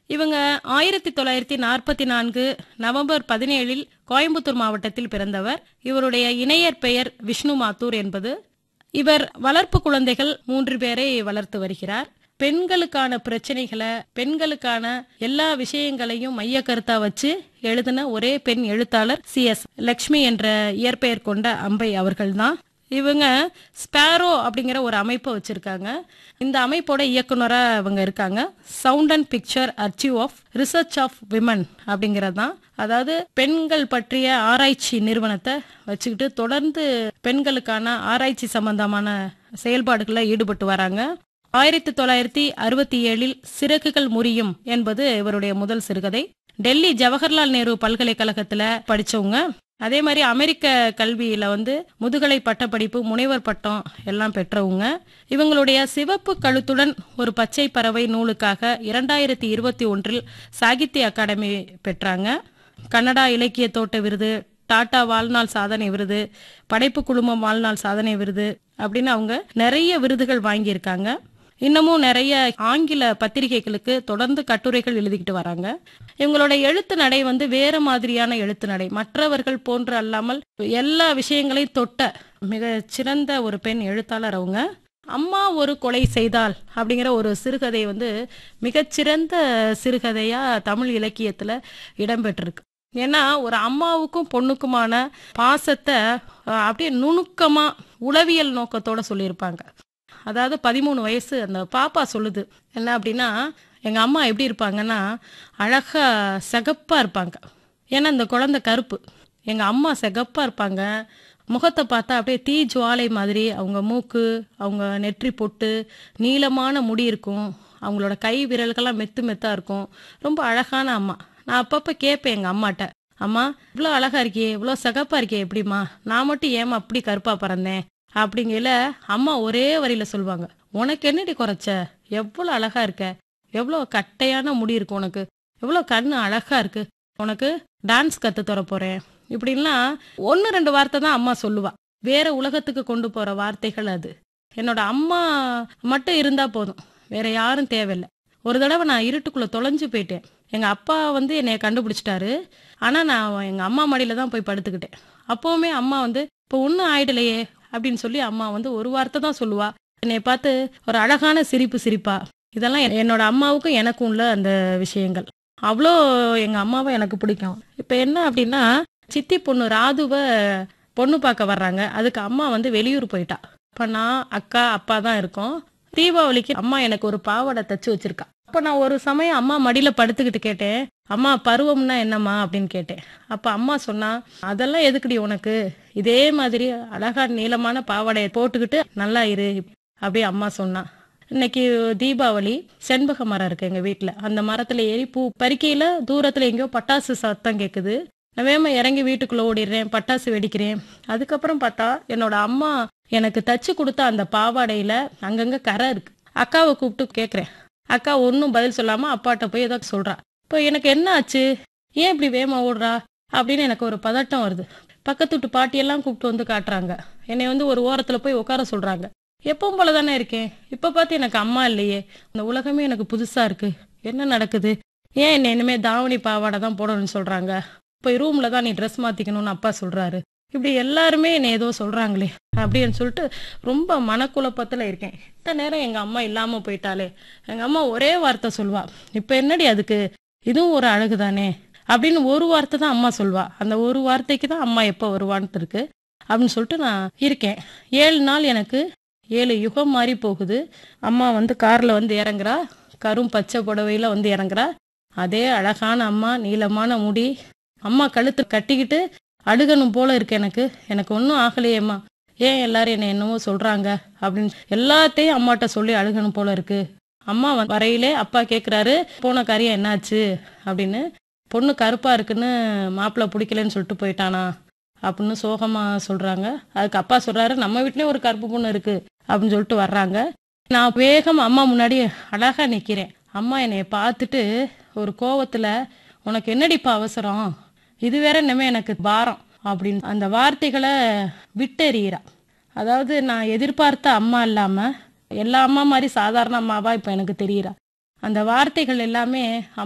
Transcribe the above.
இவங்க ஆயிரத்தி தொள்ளாயிரத்தி நாற்பத்தி நான்கு நவம்பர் பதினேழில் கோயம்புத்தூர் மாவட்டத்தில் பிறந்தவர் இவருடைய இணையர் பெயர் விஷ்ணு மாத்தூர் என்பது இவர் வளர்ப்பு குழந்தைகள் மூன்று பேரை வளர்த்து வருகிறார் பெண்களுக்கான பிரச்சனைகளை பெண்களுக்கான எல்லா விஷயங்களையும் மைய கருத்தா வச்சு எழுதின ஒரே பெண் எழுத்தாளர் சி எஸ் லக்ஷ்மி என்ற இயற்பெயர் கொண்ட அம்பை அவர்கள்தான் இவங்க ஸ்பேரோ அப்படிங்கிற ஒரு அமைப்பை வச்சிருக்காங்க இந்த அமைப்போட இயக்குனரா இவங்க இருக்காங்க sound and picture achieve of research of women அப்படிங்கிறது தான் அதாவது பெண்கள் பற்றிய ஆராய்ச்சி நிறுவனத்தை வச்சுக்கிட்டு தொடர்ந்து பெண்களுக்கான ஆராய்ச்சி சம்பந்தமான செயல்பாடுகளில் ஈடுபட்டு வராங்க ஆயிரத்தி தொள்ளாயிரத்தி அறுபத்தி ஏழில் சிறகுகள் முறியும் என்பது இவருடைய முதல் சிறுகதை டெல்லி ஜவஹர்லால் நேரு பல்கலைக்கழகத்துல படிச்சவங்க அதே மாதிரி அமெரிக்க கல்வியில வந்து முதுகலை பட்டப்படிப்பு முனைவர் பட்டம் எல்லாம் பெற்றவங்க இவங்களுடைய சிவப்பு கழுத்துடன் ஒரு பச்சை பறவை நூலுக்காக இரண்டாயிரத்தி இருபத்தி ஒன்றில் சாகித்ய அகாடமி பெற்றாங்க கன்னடா இலக்கிய தோட்ட விருது டாடா வாழ்நாள் சாதனை விருது படைப்பு குழுமம் வாழ்நாள் சாதனை விருது அப்படின்னு அவங்க நிறைய விருதுகள் வாங்கியிருக்காங்க இன்னமும் நிறைய ஆங்கில பத்திரிகைகளுக்கு தொடர்ந்து கட்டுரைகள் எழுதிக்கிட்டு வராங்க இவங்களோட எழுத்து நடை வந்து வேற மாதிரியான எழுத்து நடை மற்றவர்கள் போன்று அல்லாமல் எல்லா விஷயங்களையும் தொட்ட மிக சிறந்த ஒரு பெண் எழுத்தாளர் அவங்க அம்மா ஒரு கொலை செய்தால் அப்படிங்கிற ஒரு சிறுகதை வந்து மிகச்சிறந்த சிறுகதையா தமிழ் இலக்கியத்துல இடம்பெற்றிருக்கு ஏன்னா ஒரு அம்மாவுக்கும் பொண்ணுக்குமான பாசத்தை அஹ், அப்படியே நுணுக்கமா உளவியல் நோக்கத்தோட சொல்லியிருப்பாங்க அதாவது பதிமூணு வயசு அந்த பாப்பா சொல்லுது என்ன அப்படின்னா எங்க அம்மா எப்படி இருப்பாங்கன்னா அழகா சிகப்பா இருப்பாங்க ஏன்னா இந்த குழந்தை கருப்பு எங்க அம்மா சிகப்பா இருப்பாங்க முகத்தை பார்த்தா அப்படியே தீ ஜுவாலை மாதிரி அவங்க மூக்கு அவங்க நெற்றி பொட்டு நீளமான முடி இருக்கும் அவங்களோட கை விரல்கள்லாம் மெத்து மெத்தா இருக்கும் ரொம்ப அழகான அம்மா நான் அப்பப்போ கேட்பேன் எங்கள் அம்மாட்ட அம்மா இவ்வளோ அழகா இருக்கியே இவ்வளோ சிகப்பா இருக்கியே எப்படிம்மா நான் மட்டும் ஏமா அப்படி கருப்பா பிறந்தேன் அப்படிங்கல அம்மா ஒரே வரியில சொல்லுவாங்க உனக்கு என்னடி குறைச்ச எவ்வளோ அழகா இருக்க எவ்வளோ கட்டையான முடி இருக்கு உனக்கு எவ்வளோ கண்ணு அழகா இருக்கு உனக்கு டான்ஸ் கத்து தர போறேன் இப்படின்லாம் ஒன்று ரெண்டு வார்த்தை தான் அம்மா சொல்லுவா வேற உலகத்துக்கு கொண்டு போற வார்த்தைகள் அது என்னோட அம்மா மட்டும் இருந்தா போதும் வேற யாரும் தேவையில்லை ஒரு தடவை நான் இருட்டுக்குள்ள தொலைஞ்சு போயிட்டேன் எங்க அப்பா வந்து என்னைய கண்டுபிடிச்சிட்டாரு ஆனா நான் எங்க அம்மா மடியில தான் போய் படுத்துக்கிட்டேன் அப்பவுமே அம்மா வந்து இப்போ ஒன்றும் ஆயிடலையே அப்படின்னு சொல்லி அம்மா வந்து ஒரு வார்த்தை தான் சொல்லுவா என்னை பார்த்து ஒரு அழகான சிரிப்பு சிரிப்பா இதெல்லாம் என்- என்னோட அம்மாவுக்கும் எனக்கும் உள்ள அந்த விஷயங்கள் அவ்வளோ எங்க அம்மாவை எனக்கு பிடிக்கும் இப்போ என்ன அப்படின்னா சித்தி பொண்ணு ராதுவை பொண்ணு பார்க்க வர்றாங்க அதுக்கு அம்மா வந்து வெளியூர் போயிட்டா அப்ப நான் அக்கா அப்பா தான் இருக்கோம் தீபாவளிக்கு அம்மா எனக்கு ஒரு பாவாடை தச்சு வச்சிருக்கா அப்ப நான் ஒரு சமயம் அம்மா மடியில படுத்துக்கிட்டு கேட்டேன் அம்மா பருவம்னா என்னம்மா அப்படின்னு கேட்டேன் அப்ப அம்மா சொன்னா அதெல்லாம் எதுக்குடி உனக்கு இதே மாதிரி அழகா நீளமான பாவாடையை போட்டுக்கிட்டு நல்லா இரு அப்படி அம்மா சொன்னா இன்னைக்கு தீபாவளி செண்பக மரம் இருக்கு எங்க வீட்ல அந்த மரத்துல ஏறி பூ பறிக்கையில தூரத்துல எங்கேயோ பட்டாசு சத்தம் கேக்குது நான் வேகமா இறங்கி வீட்டுக்குள்ள ஓடிடுறேன் பட்டாசு வெடிக்கிறேன் அதுக்கப்புறம் பார்த்தா என்னோட அம்மா எனக்கு தச்சு கொடுத்த அந்த பாவாடையில அங்கங்க கரை இருக்கு அக்காவை கூப்பிட்டு கேக்குறேன் அக்கா ஒன்றும் பதில் சொல்லாம அப்பாட்ட போய் ஏதோ சொல்றா இப்போ எனக்கு என்ன ஆச்சு ஏன் இப்படி வேகமா ஓடுறா அப்படின்னு எனக்கு ஒரு பதட்டம் வருது பக்கத்து வீட்டு பாட்டியெல்லாம் கூப்பிட்டு வந்து காட்டுறாங்க என்னை வந்து ஒரு ஓரத்துல போய் உட்கார சொல்றாங்க எப்பவும் போல தானே இருக்கேன் இப்ப பார்த்து எனக்கு அம்மா இல்லையே இந்த உலகமே எனக்கு புதுசா இருக்கு என்ன நடக்குது ஏன் என்ன இனிமே தாவணி பாவாடை தான் போடணும்னு சொல்றாங்க போய் ரூம்ல தான் நீ ட்ரெஸ் மாத்திக்கணும்னு அப்பா சொல்றாரு இப்படி எல்லாருமே என்னை ஏதோ சொல்றாங்களே அப்படின்னு சொல்லிட்டு ரொம்ப மனக்குழப்பத்துல இருக்கேன் இத்த நேரம் எங்க அம்மா இல்லாம போயிட்டாலே எங்க அம்மா ஒரே வார்த்தை சொல்வா இப்ப என்னடி அதுக்கு இதுவும் ஒரு அழகு தானே அப்படின்னு ஒரு வார்த்தை தான் அம்மா சொல்வா அந்த ஒரு வார்த்தைக்கு தான் அம்மா எப்போ வருவான்ட்டு இருக்கு அப்படின்னு சொல்லிட்டு நான் இருக்கேன் ஏழு நாள் எனக்கு ஏழு யுகம் மாறி போகுது அம்மா வந்து கார்ல வந்து இறங்குறா கரும் பச்சை புடவையில வந்து இறங்குறா அதே அழகான அம்மா நீளமான முடி அம்மா கழுத்து கட்டிக்கிட்டு அழுகணும் போல இருக்கு எனக்கு எனக்கு ஒன்றும் ஆகலையேம்மா ஏன் எல்லாரும் என்ன என்னவோ சொல்றாங்க அப்படின்னு எல்லாத்தையும் அம்மாட்ட சொல்லி அழுகணும் போல இருக்கு அம்மா வந்து வரையிலே அப்பா கேக்குறாரு போன காரியம் என்னாச்சு அப்படின்னு பொண்ணு கருப்பா இருக்குன்னு மாப்பிள்ளை பிடிக்கலன்னு சொல்லிட்டு போயிட்டானா அப்படின்னு சோகமா சொல்றாங்க அதுக்கு அப்பா சொல்றாரு நம்ம வீட்லயும் ஒரு கருப்பு பொண்ணு இருக்கு அப்படின்னு சொல்லிட்டு வர்றாங்க நான் வேகம் அம்மா முன்னாடி அழகா நிக்கிறேன் அம்மா என்னைய பார்த்துட்டு ஒரு கோவத்துல உனக்கு என்னடிப்பா அவசரம் இது வேற இனிமே எனக்கு பாரம் அப்படின்னு அந்த வார்த்தைகளை விட்டெறிகிறா அதாவது நான் எதிர்பார்த்த அம்மா இல்லாம எல்லா அம்மா மாதிரி சாதாரண அம்மாவா இப்ப எனக்கு தெரியுறா அந்த வார்த்தைகள் எல்லாமே